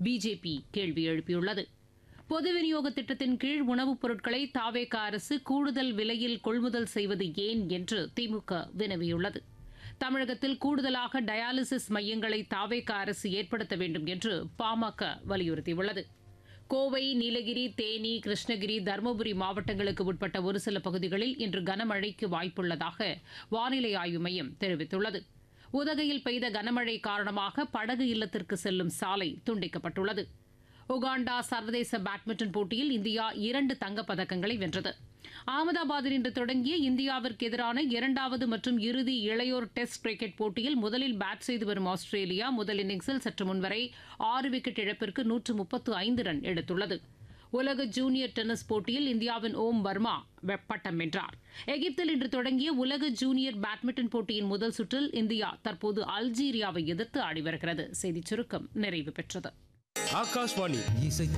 BJP கேள்வி எழுப்பியுள்ளது பொது விநியோக திட்டத்தின் கீழ் உணவுப் பொருட்களை தாவேக அரசு கூடுதல் விலையில் கொள்முதல் செய்வது ஏன் என்று திமுக வினவியுள்ளது தமிழகத்தில் கூடுதலாக டயாலிசிஸ் மையங்களை தாவேக அரசு ஏற்படுத்த வேண்டும் என்று பாமக வலியுறுத்தியுள்ளது கோவை நீலகிரி தேனி கிருஷ்ணகிரி தருமபுரி மாவட்டங்களுக்கு உட்பட்ட ஒரு சில பகுதிகளில் இன்று கனமழைக்கு வாய்ப்புள்ளதாக வானிலை ஆய்வு மையம் தெரிவித்துள்ளது உதகையில் பெய்த கனமழை காரணமாக படகு இல்லத்திற்கு செல்லும் சாலை துண்டிக்கப்பட்டுள்ளது உகாண்டா சர்வதேச பேட்மிண்டன் போட்டியில் இந்தியா இரண்டு தங்கப்பதக்கங்களை வென்றது அகமதாபாத்தில் இன்று தொடங்கிய இந்தியாவிற்கு எதிரான இரண்டாவது மற்றும் இறுதி இளையோர் டெஸ்ட் கிரிக்கெட் போட்டியில் முதலில் பேட் செய்து வரும் ஆஸ்திரேலியா முதல் இன்னிங்ஸில் சற்று முன்வரை ஆறு விக்கெட் இழப்பிற்கு நூற்று முப்பத்து ஐந்து ரன் எடுத்துள்ளது உலக ஜூனியர் டென்னிஸ் போட்டியில் இந்தியாவின் ஓம் வர்மா பட்டம் வென்றார் எகிப்தில் இன்று தொடங்கிய உலக ஜூனியர் பேட்மிண்டன் போட்டியின் முதல் சுற்றில் இந்தியா தற்போது அல்ஜீரியாவை எதிர்த்து ஆடி வருகிறது செய்திச் சுருக்கம் நிறைவு பெற்றது ஆகாஷ்வாணி இசை